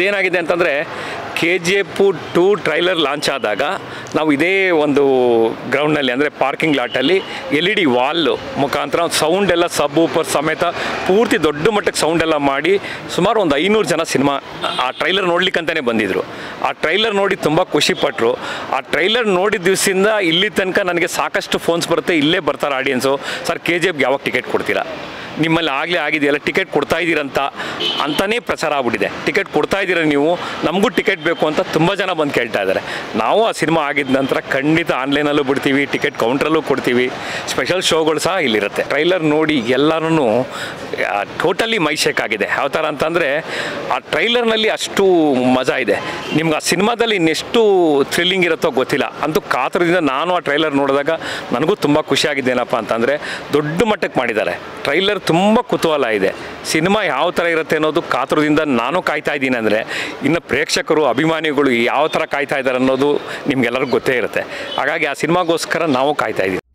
ಅದೇನಾಗಿದೆ ಅಂತಂದರೆ K G F two trailer launch ಆದಾಗ ನಾವು ಇದೇ ಒಂದು ಗ್ರೌಂಡ್ನಲ್ಲಿ ಅಂದರೆ ಪಾರ್ಕಿಂಗ್ ಲಾಟಲ್ಲಿ ಎಲ್ ಇ ಡಿ ವಾಲ್ ಮುಖಾಂತರ ಸೌಂಡ್ ಎಲ್ಲ ಸಬ್ ಊಪರ್ ಸಮೇತ ಪೂರ್ತಿ ದೊಡ್ಡ ಮಟ್ಟಕ್ಕೆ ಸೌಂಡ್ ಎಲ್ಲ ಮಾಡಿ ಸುಮಾರು ಒಂದು ಐನೂರು ಜನ ಸಿನಿಮಾ ಆ ಟ್ರೈಲರ್ ನೋಡ್ಲಿಕ್ಕಂತಲೇ ಬಂದಿದ್ದರು ಆ ಟ್ರೈಲರ್ ನೋಡಿ ತುಂಬ ಖುಷಿಪಟ್ಟರು ಆ ಟ್ರೈಲರ್ ನೋಡಿದ ದಿವಸದಿಂದ ಇಲ್ಲಿ ತನಕ ನನಗೆ ಸಾಕಷ್ಟು ಫೋನ್ಸ್ ಬರುತ್ತೆ ಇಲ್ಲೇ ಬರ್ತಾರೆ ಆಡಿಯನ್ಸು ಸರ್ ಕೆ ಜಿ ಎಫ್ಗೆ ಯಾವಾಗ ಟಿಕೆಟ್ ಕೊಡ್ತೀರಾ ನಿಮ್ಮಲ್ಲಿ ಆಗಲೇ ಆಗಿದೆಯಲ್ಲ ಟಿಕೆಟ್ ಕೊಡ್ತಾ ಇದ್ದೀರಂತ ಅಂತಲೇ ಪ್ರಚಾರ ಆಗ್ಬಿಟ್ಟಿದೆ ಟಿಕೆಟ್ ಕೊಡ್ತಾ ಇದ್ದೀರ ನೀವು ನಮಗೂ ಟಿಕೆಟ್ ಬೇಕು ಅಂತ ತುಂಬ ಜನ ಬಂದು ಕೇಳ್ತಾ ಇದ್ದಾರೆ ನಾವು ಆ ಸಿನಿಮಾ ಆಗಿದ ನಂತರ ಖಂಡಿತ ಆನ್ಲೈನಲ್ಲೂ ಬಿಡ್ತೀವಿ ಟಿಕೆಟ್ ಕೌಂಟ್ರಲ್ಲೂ ಕೊಡ್ತೀವಿ ಸ್ಪೆಷಲ್ ಶೋಗಳು ಸಹ ಇಲ್ಲಿರುತ್ತೆ ಟ್ರೈಲರ್ ನೋಡಿ ಎಲ್ಲರೂ ಟೋಟಲಿ ಮೈ ಶೇಕ್ ಆಗಿದೆ ಯಾವ ಥರ ಅಂತಂದರೆ ಆ ಟ್ರೈಲರ್ನಲ್ಲಿ ಅಷ್ಟು ಮಜಾ ಇದೆ ನಿಮ್ಗೆ ಆ ಸಿನಿಮಾದಲ್ಲಿ ಇನ್ನೆಷ್ಟು ಥ್ರಿಲ್ಲಿಂಗ್ ಇರುತ್ತೋ ಗೊತ್ತಿಲ್ಲ ಅಂತೂ ಕಾತರದಿಂದ ನಾನು ಆ ಟ್ರೈಲರ್ ನೋಡಿದಾಗ ನನಗೂ ತುಂಬ ಖುಷಿಯಾಗಿದ್ದೇನಪ್ಪ ಅಂತಂದರೆ ದೊಡ್ಡ ಮಟ್ಟಕ್ಕೆ ಮಾಡಿದ್ದಾರೆ ಟ್ರೈಲರ್ ತುಂಬ ಕುತೂಹಲ ಇದೆ ಸಿನಿಮಾ ಯಾವ ಥರ ಇರುತ್ತೆ ಅನ್ನೋದು ಕಾತರದಿಂದ ನಾನು ಕಾಯ್ತಾ ಇದ್ದೀನಿ ಅಂದರೆ ಇನ್ನು ಪ್ರೇಕ್ಷಕರು ಅಭಿಮಾನಿಗಳು ಯಾವ ಥರ ಕಾಯ್ತಾ ಇದ್ದಾರೆ ಅನ್ನೋದು ನಿಮ್ಗೆಲ್ಲರಿಗೂ ಗೊತ್ತೇ ಇರುತ್ತೆ ಹಾಗಾಗಿ ಆ ಸಿನಿಮಾಗೋಸ್ಕರ ನಾವು ಕಾಯ್ತಾ ಇದ್ದೀವಿ